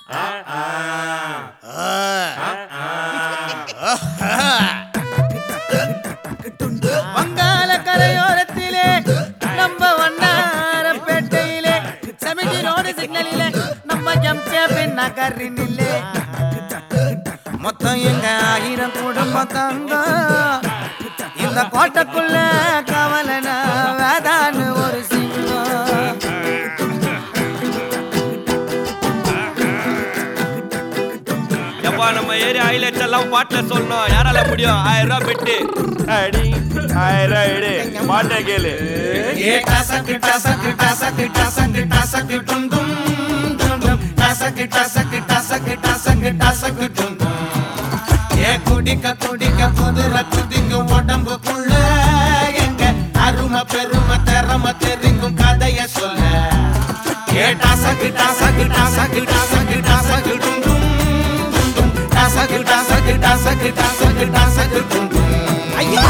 வங்காள கரையோரத்திலே நம்ம வண்ணாரப்பேட்டையிலே செமிட்டி ரோடு சிக்னலிலே நம்ம ஜம்கேபின் நகரினிலே மொத்தம் எங்க ஆயிரம் குடும்பம் தங்க இந்த கோட்டைக்குள்ள கவலனா வேதான்னு ஒரு சிங்கம் எப்பா நம்ம ஏரியா ஹைலைட்ஸ் எல்லாம் பாட்டுல சொல்லணும் யாரால முடியும் ஆயிரம் ரூபாய் பெட்டு அடி ஆயிரம் ரூபாய் எடு பாட்டை கேளு ஏ டசக்கு டசக்கு டசக்கு டசக்கு டசக்கு டும் டும் டும் டும் டசக்கு டசக்கு டசக்கு டசக்கு டசக்கு டும் டும் ஏ குடிக்க குடிக்க குதிர குதிங்க உடம்புக்குள்ள எங்க அருமை பெருமை திறமை தெரிங்கும் கதைய சொல்ல ஏ டசக்கு டசக்கு டசக்கு டசக்கு டசக்கு டும் டும் டும் டும் டசக்கு டசக்கு டசக்கு டசக்கு டசக்கு டும் டும் ஐயா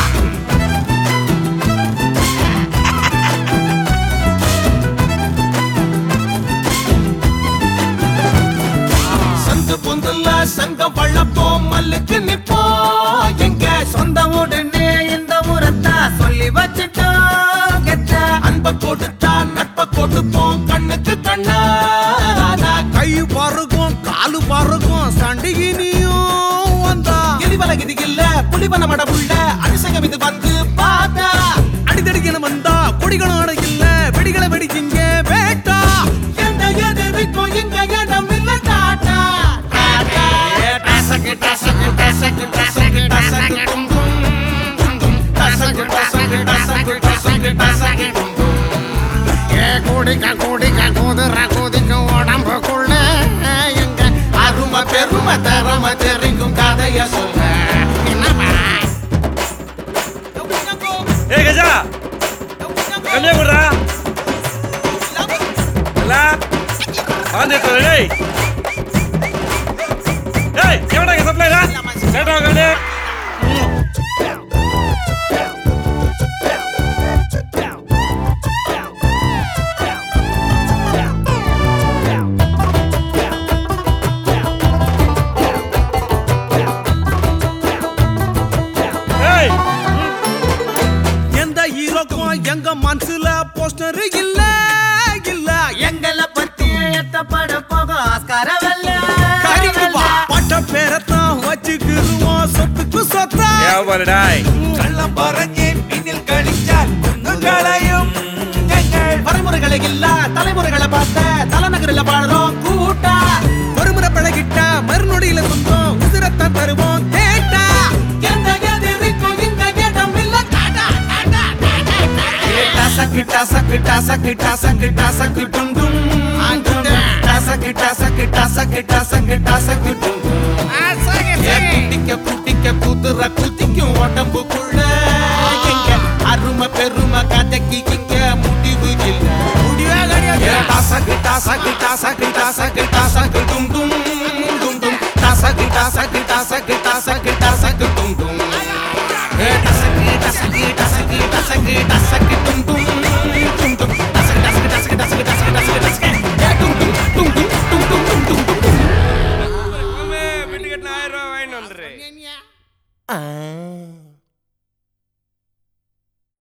சந்து பொந்துல சங்கம் வளப்போம் மல்லுக்கு நிப்போம் எங்க சொந்த உடனே இந்த முறத்தா சொல்லி வச்சுட்டோம் கெட்ட அன்ப கொடுத்தா நட்ப கொடுப்போம் கண்ணுக்கு கண்ணா கை பருகும் காலு பருகும் சண்டிகினியும் வந்தா கிளிவல கிதி இல்ல புலிவன மடபுள்ள அபிஷேகம் இது வந்து பார்த்தா அடிதடிக்கணும் வந்தா கொடிகளும் அடைக்கல வெடிகளை வெடிச்சிங்க வேட்டா எந்த எதிர்க்கும் இங்க இடம் இல்ல டாட்டா டாட்டா டசக்கு டசக்கு டசக்கு டசக்கு டசக்கு டும் டும் டும் டும் டசக்கு டசக்கு டசக்கு டசக்கு டசக்கு டும் டும் ஏ குடிக்க குடிக்க குதிர குதிக்க உடம்புக்குள்ள எங்க அருமை பெருமை தரமை தெரிங்கும் கதைய சொல்ல ஏ கஜா கம்மியா கொடுறா எல்லாம் வாழ்ந்துட்டு டேய் டேய் எவடா இங்க சப்ளைரா கேட்டா கண்ணு ஏய் எந்த ஹீரோக்கும் எங்க மனசுல போஸ்டர் இல்ல இல்ல எங்களை பத்தி எத்தப்பட போக ஆஸ்கார வெல்ல கறிக்குப்பா பட்ட பேரத்தான் வச்சுக்கிருவோம் சொத்துக்கு சொத்தா ஏன் டாய் கள்ளம் பறஞ்சு பின்னில் கழிச்சால் குங்குகளையும் எங்கள் வரைமுறைகளை இல்ல தலைமுறைகளை பார்த்த தலைநகரில் பாடுறோம் கூட்டா ஒருமுறை பழகிட்டா மறுநொடியில சொந்தம் உதிரத்தான் தருவோம் கேட்டா எந்த எதிர்க்கும் இங்க இடம் இல்ல டாடா டாடா டாடா டசக்கு டசக்கு டசக்கு டசக்கு டசக்கு டும் டும் டும் டும். டசக்கு டசக்கு டசக்கு டசக்கு டசக்கு டும் டும் ஏ குட்டிக்க குட்டிக்க குதிர குதிக்கும் உடம்புக்குள்ள எங்க அருமை பெருமை கதைக்கு இங்க முடிவு இல்ல ஏ டசக்கு டசக்கு டசக்கு டசக்கு டசக்கு டும் டும் டும் டும் டசக்கு டசக்கு டசக்கு டசக்கு டசக்கு டும் டும்